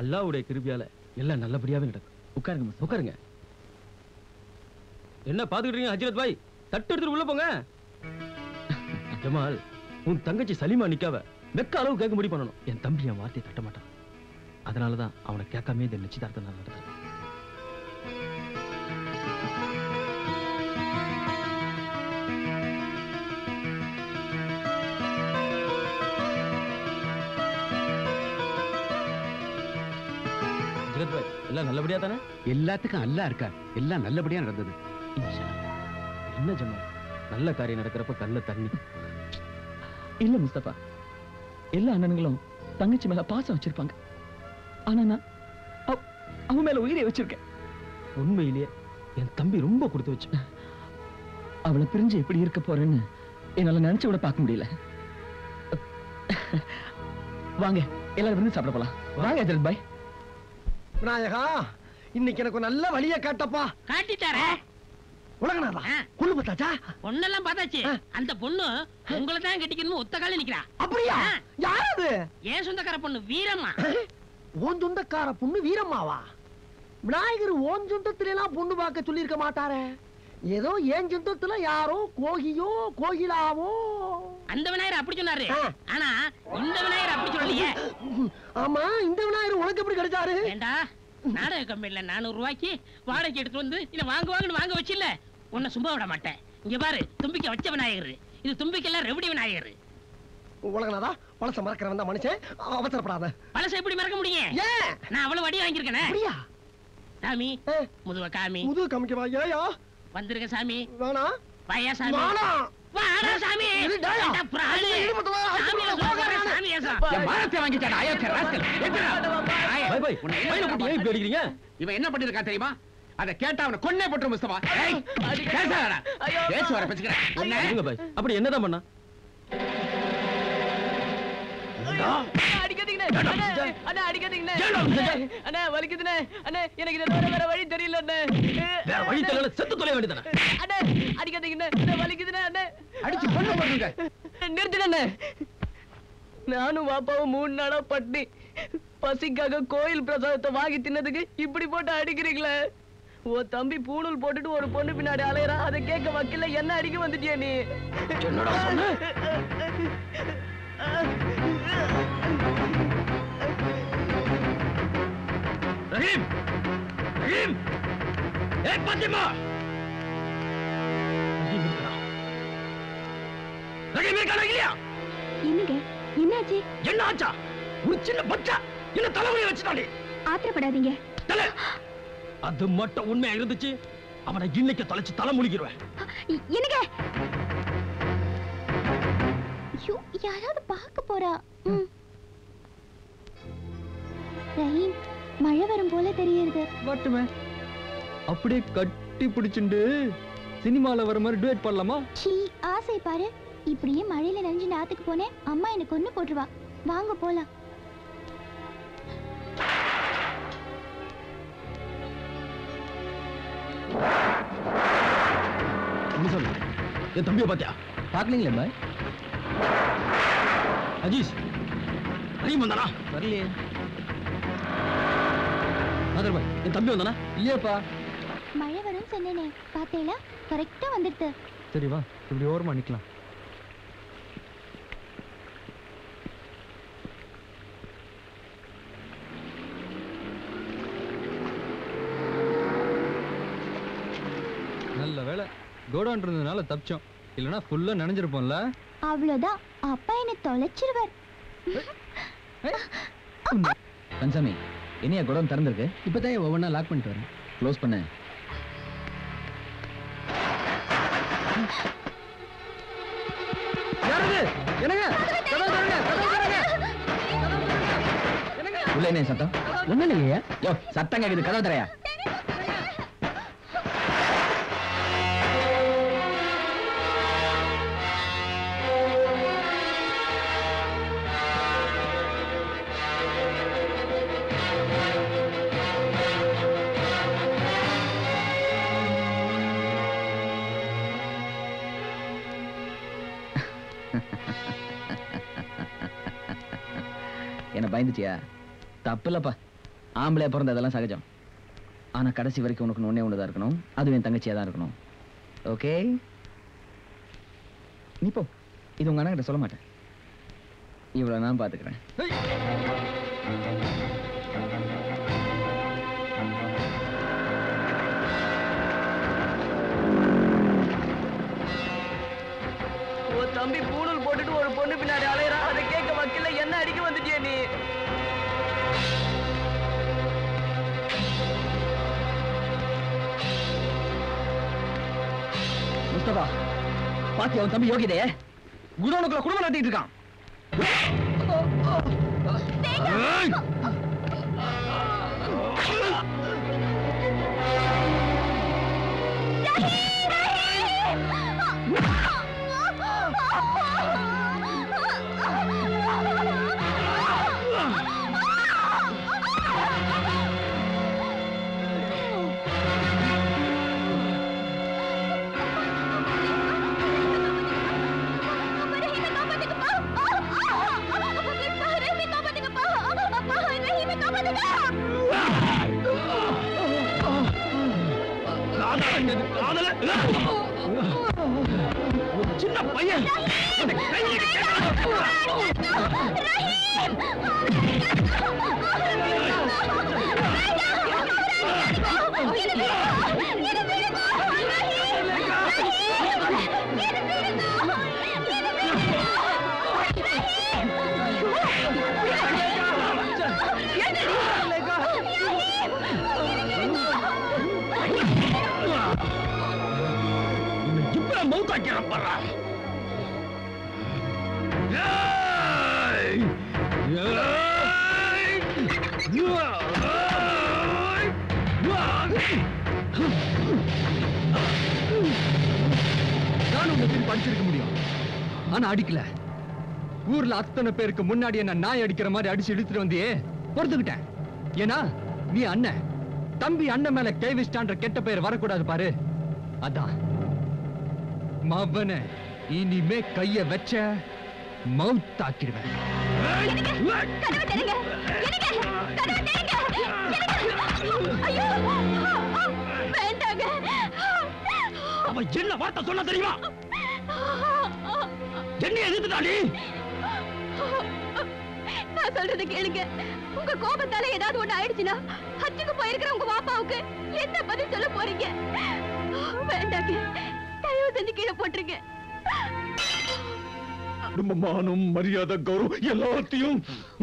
அல்லாவுடைய கிருபியால எல்லாம் நல்லபடியாவே நடக்கும் உட்காருங்க முஸ்தபா உட்காருங்க என்ன பாத்துக்கிட்டு இருக்கீங்க ஹஜரத் பாய் தட்டு எடுத்துட்டு உள்ள போங்க ஜமால் உன் தங்கச்சி சலீமா நிக்காவ வெக்க அளவு கேட்கும்படி பண்ணணும் என் தம்பி என் வார்த்தையை தட்ட மாட்டான் அதனாலதான் அவனை கேட்காம இந்த நிச்சயதார்த்தம் நான் நடத்துறேன் ஹஜரத் பாய் எல்லாம் நல்லபடியா தானே எல்லாத்துக்கும் அல்லா இருக்கா எல்லாம் நல்லபடியா நடந்தது இன்ஷா அல்லாஹ். என்ன ஜமால் நல்ல காரியம் நடக்கிறப்ப கல்ல தண்ணி இல்ல முஸ்தபா எல்லா அண்ணனுங்களும் தங்கச்சி மேல பாசம் வச்சிருப்பாங்க ஆனா நான் அவ- அவன் மேல உயிரை வச்சிருக்கேன் உண்மையிலேயே என் தம்பி ரொம்ப கொடுத்து வச்சு அவளை பிரிஞ்சு எப்படி இருக்க போறேன்னு என்னால நினைச்சு கூட பார்க்க முடியல வாங்க எல்லாரும் விருந்து சாப்பிட போலாம் வாங்க ஹஜரத் பாய் விநாயகா இன்னைக்கு எனக்கு ஒரு நல்ல வழியை காட்டப்பா காட்டிட்டாரே உலகநாதா ஆ. கொள்ளு பார்த்தாச்சா பொண்ணெல்லாம் பார்த்தாச்சு ஆ. அந்த பொண்ணு உங்களை தான் கட்டிக்கணும்னு ஒத்த கால நிக்கிறா அப்படியா ஆ. யார் அது ஏன் சொந்தக்கார பொண்ணு வீரம்மா ஓன் சொந்தக்கார பொண்ணு வீரம்மாவா விநாயகர் ஓன் சொந்தத்துல எல்லாம் பொண்ணு பார்க்க சொல்லியிருக்க மாட்டாரே ஏதோ ஏன் சொந்தத்துல யாரோ கோகியோ கோகிலாவோ அந்த விநாயகர் அப்படி சொன்னாரு ஆ. ஆனா இந்த விநாயகர் அப்படி சொல்லலையே ஆமா இந்த விநாயகர் உனக்கு எப்படி கிடைச்சாரு ஏண்டா நாடக கம்பெனில நானூறு ரூபாய்க்கு வாடகை எடுத்து வந்து இல்ல வாங்க வாங்கன்னு வாங்க வச்சில்ல உன்னை சும்மா விட மாட்டேன் இங்க பாரு தும்பிக்க வச்ச விநாயகர் இது தும்பிக்கெல்லாம் ரெவடி விநாயகர் உலகநாதா பழச மறக்கிறவன் தான் மனுஷன் அவசரப்படாத பழசை எப்படி மறக்க முடியும் ஏன் நான் அவ்வளவு வடி வாங்கியிருக்கேனே அப்படியா சாமி ஆ, முதுவ காமி முதுகு காமிக்கவா ஏயா வந்திருக்க சாமி வேணா வாயா சாமி வாடா வாடா சாமி இரு, டேயா. ஏண்டா பிராணு. ஐயோ, இரு, மொத்தமா, சாமியை ஐயோ, சொல்றேன், போகாதே. சாமியை சொல். என் மானத்தை வாங்கிட்டாடா அயோக்கிய ராஸ்கல் பாய் பாய் பையனை போட்டு ஏன் இப்படி அடிக்கிறீங்க இவன் என்ன பண்ணிருக்கா தெரியுமா அத கேட்டா அவனை கொன்னே போட்டுரும் முஸ்தபா ஏய், பேசாதடா. பேச வர பேசுகிறேன் உன்னை இருங்க பாய் அப்படி என்னதான் பண்ணா அடிக்காதீங்கண்ணே அண்ணே, அண்ணே அடிக்காதீங்கண்ணே அண்ணே வலிக்குதுண்ணே அண்ணே எனக்கு இதை தவிர வேற வழி தெரியல அண்ணே வேற வழி தெரியல செத்து தொலைய வேண்டியதானே அண்ணே அடிக்காதீங்கண்ணே அண்ணே வலிக்குதுண்ணே அண்ணே அடிச்சு கொண்டு போடுங்க நிறுத்துண்ணே நானும் பாப்பாவும் மூணு நாளா பட்டி பசிக்காக கோயில் பிரசாதத்தை வாங்கி தின்னதுக்கு இப்படி போட்டு அடிக்கிறீங்களே ஓ தம்பி பூணூல் போட்டுட்டு ஒரு பொண்ணு பின்னாடி அலையறா அதை கேட்க வக்கீல்ல என்ன அடிக்க வந்துட்டியா நீ என்னடா சொன்ன ரஹீம் ரஹீம் ஏய் பாத்திமா ரஹீம் இருக்கா ரஹீம் இருக்கா இல்லையா என்னங்க என்னாச்சு என்ன ஆச்சா ஒரு சின்ன பச்சா என்ன தலைவலி வச்சுட்டானே ஆத்திரப்படாதீங்க தலை அது மட்டும் உண்மையா இருந்துச்சு அவனை இன்னைக்கு தொலைச்சு தலை முழுகிடுவேன் இ- என்னங்க ஐயோ யாராவது பார்க்க போறா ம். ரஹீம் மழை வரும் போல தெரியுது மட்டுமே அப்படியே கட்டி பிடிச்சுண்டு சினிமால வர மாதிரி டுவேட் பண்ணலாமா சீ ஆசை பாரு இப்படியே மழையில நனைஞ்சு நாத்துக்கு போனேன் அம்மா எனக்கு ஒண்ணு போட்டுருவா வாங்க போலாம் என்ன சொல்லு என் தம்பியை பாத்தியா பாக்கலீங்களே பாய் அஜீஸ் ரஹீம் வந்தானா வரலையே நாதர் பாய் என் தம்பி வந்தானா இல்லையாப்பா மழை வரும்னு சொன்னேனே பார்த்தேளா கரெக்டா வந்துடுது சரி வா இப்படி ஓரமா நிக்கலாம் நல்ல வேலை கோடவுன் இருந்ததுனால தப்பிச்சோம் இல்லைன்னா ஃபுல்லா நனைஞ்சிருப்போம்ல அவ்வளவுதான் அப்பா என்னை தொலைச்சிருவார் கன்சாமி இனியா குடம் திறந்திருக்கு இப்பதான் ஒவ்வொன்றா லாக் பண்ணிட்டு வரேன் க்ளோஸ் பண்ணு யாரது என்னங்க கதவு திறங்க, கதவு திறங்க. உள்ள என்ன சத்தம் ஒண்ணு இல்லையா யோ சத்தம் கேக்குது கதவு தரையா என்ன பயந்துட்டியா தப்பு இல்லப்பா ஆம்பளை பிறந்ததெல்லாம் சகஜம் ஆனா கடைசி வரைக்கும் உனக்கு ஒண்ணே ஒண்ணுதான் இருக்கணும் அதுவும் என் தங்கச்சியா தான் இருக்கணும் ஓகே நீ போ இது உங்க அண்ணா சொல்ல மாட்டேன் இவ்வளவு நான் பாத்துக்கிறேன் உன் தம்பி பூணூல் போட்டுட்டு ஒரு பொண்ணு பின்னாடி அலையறா அதை கேட்க வக்கீல்ல என்ன அடிக்க வந்துட்டியா நீ முஸ்தபா பாத்தி அவன் தம்பி யோகிதையே குடோனுக்குள்ள குடும்பம் நடத்திட்டு இருக்கான் சின்ன பையன் இப்ப மௌத்தாக்கிறேன் பாரா ஏய்! ஏய்! நான் உங்க திருப்பி அடிச்சிருக்க முடியும் ஆனா அடிக்கல ஊர்ல அத்தனை பேருக்கு முன்னாடி என்ன நாய் அடிக்கிற மாதிரி அடிச்சு இழுத்துட்டு வந்தியே பொறுத்துக்கிட்டேன் ஏன்னா நீ அண்ணன் தம்பி அண்ணன் மேல கை வச்சிட்டான்ற கெட்ட பெயர் வரக்கூடாது பாரு அதான் மவன இனிமே கைய வச்ச மவுத்தாக்கிடுவேன் அவன் என்ன வார்த்தை சொன்ன தெரியுமா என்ன எதிர்த்துட்டாடி நான் சொல்றத கேளுங்க உங்க கோபத்தால ஏதாவது ஒண்ணு ஆயிடுச்சுன்னா ஹச்சுக்கு போயிருக்கிற உங்க பாப்பாவுக்கு என்ன பதில் சொல்ல போறீங்க வேண்டாங்க தயவு செஞ்சு கீழே போட்டுருங்க குடும்ப மானம் மரியாதை கௌரவம் எல்லாத்தையும்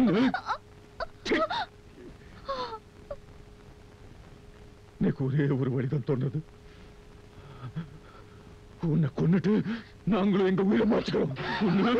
எனக்கு ஒரே ஒரு வழிதான் தோணுது உன்னை கொன்னுட்டு நாங்களும் எங்க உயிரை மாச்சுக்கிறோம் உன்னை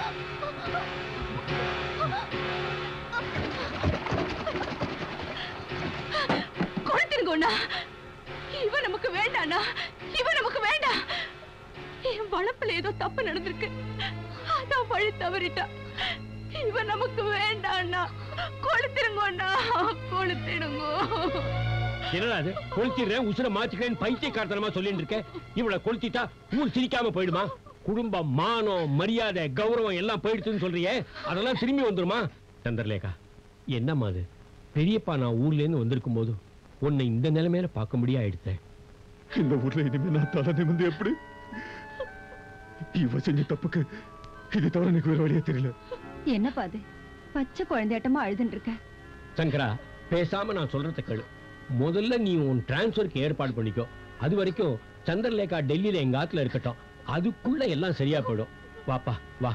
கொடுத்துருங்க அண்ணா இவன் நமக்கு வேண்டாண்ணா இவன் நமக்கு வேண்டாம் என் வளப்புல ஏதோ தப்பு நடந்திருக்கு அதான் வழி தவறிட்டா இவன் நமக்கு வேண்டாண்ணா கொளுத்திருங்க அண்ணா கொளுத்திடுங்க என்னடா அது கொளுத்திடுறேன் உசுர மாத்திக்கிறேன் பைத்தியக்காரத்தனமா சொல்லிட்டு இருக்க இவளை கொளுத்திட்டா ஊர் சிரிக்காம போயிடுமா குடும்பம் மானம் மரியாதை கௌரவம் எல்லாம் போயிடுச்சுன்னு சொல்றியே அதெல்லாம் திரும்பி வந்துருமா சந்திரலேகா என்னம்மா அது பெரியப்பா நான் ஊர்ல இருந்து வந்திருக்கும் போது உன்னை இந்த நிலைமையில பார்க்க முடியா ஆயிடுத்தேன் இந்த ஊர்ல இனிமே நான் தலை நிமிந்து எப்படி இவ செஞ்ச தப்புக்கு இது தவிர எனக்கு வேற வழியே தெரியல என்னப்பா அது பச்சை குழந்தையாட்டமா அழுதுன்னு இருக்க சங்கரா பேசாம நான் சொல்றத கேளு முதல்ல நீ உன் டிரான்ஸ்ஃபருக்கு ஏற்பாடு பண்ணிக்கோ அது வரைக்கும் சந்திரலேகா டெல்லியில எங்க ஆத்துல இருக்கட்டும் அதுக்குள்ள எல்லாம் சரியா போயிடும் வாப்பா வா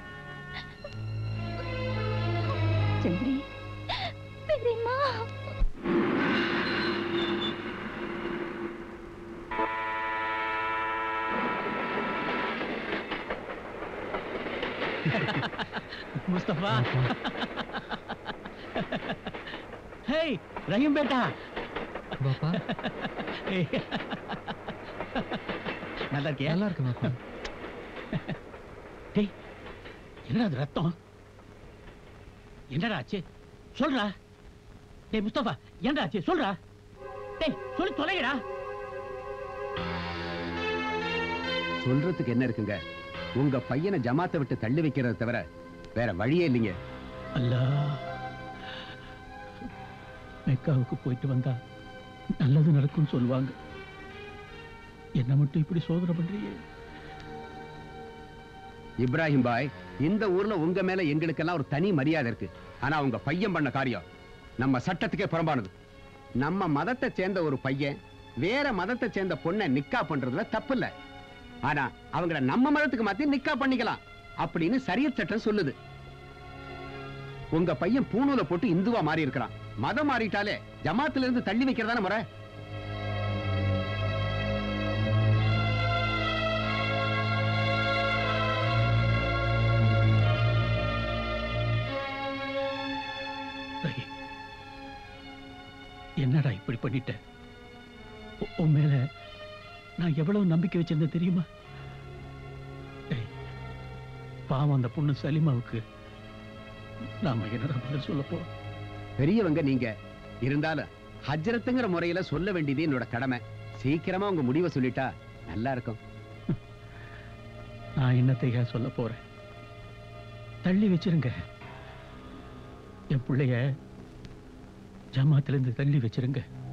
சந்திரி பெரியம்மா முஸ்தபா ஹேய் ரஹீம் பேட்டா பாப்பா நல்லா இருக்கியா நல்லா இருக்கு பாப்பா டேய் என்னடா அது ரத்தம் என்னடா ஆச்சு சொல்றா டேய் முஸ்தபா என்னடா ஆச்சு சொல்றா டேய் சொல்லி தொலைங்கடா சொல்றதுக்கு என்ன இருக்குங்க உங்க பையனை ஜமாத்தை விட்டு தள்ளி வைக்கிறத தவிர வேற வழியே இல்லைங்க அல்லா மெக்காவுக்கு போயிட்டு வந்தா நல்லது நடக்கும்னு சொல்லுவாங்க என்ன மட்டும் இப்படி சோதனை பண்றியே இப்ராஹிம் பாய் இந்த ஊர்ல உங்க மேல எங்களுக்கெல்லாம் ஒரு தனி மரியாதை இருக்கு ஆனா உங்க பையன் பண்ண காரியம் நம்ம சட்டத்துக்கே புறம்பானது நம்ம மதத்தை சேர்ந்த ஒரு பையன் வேற மதத்தை சேர்ந்த பொண்ணை நிக்கா பண்றதுல தப்பு இல்ல ஆனா அவங்கள நம்ம மதத்துக்கு மாத்தி நிக்கா பண்ணிக்கலாம் அப்படின்னு சரியத் சட்டம் சொல்லுது உங்க பையன் பூணூல போட்டு இந்துவா மாறி இருக்கிறான் மதம் மாறிட்டாலே ஜமாத்துல இருந்து தள்ளி வைக்கிறதான முறை ரஹி, என்னடா இப்படி பண்ணிட்ட உ- உன் மேல நான் எவ்வளவு நம்பிக்கை வச்சிருந்தேன் தெரியுமா டேய், பாவம் அந்த பொண்ணு சலிமாவுக்கு நாம என்னடா பதில் சொல்ல போறோம் பெரியவங்க நீங்க இருந்தாலும் ஹஜ்ரத்துங்கிற முறையில சொல்ல வேண்டியது என்னோட கடமை சீக்கிரமா உங்க முடிவை சொல்லிட்டா நல்லா இருக்கும் நான் என்னத்தையா சொல்ல போறேன் தள்ளி வச்சிருங்க என் பிள்ளைய ஜமாத்துல இருந்து தள்ளி வச்சிருங்க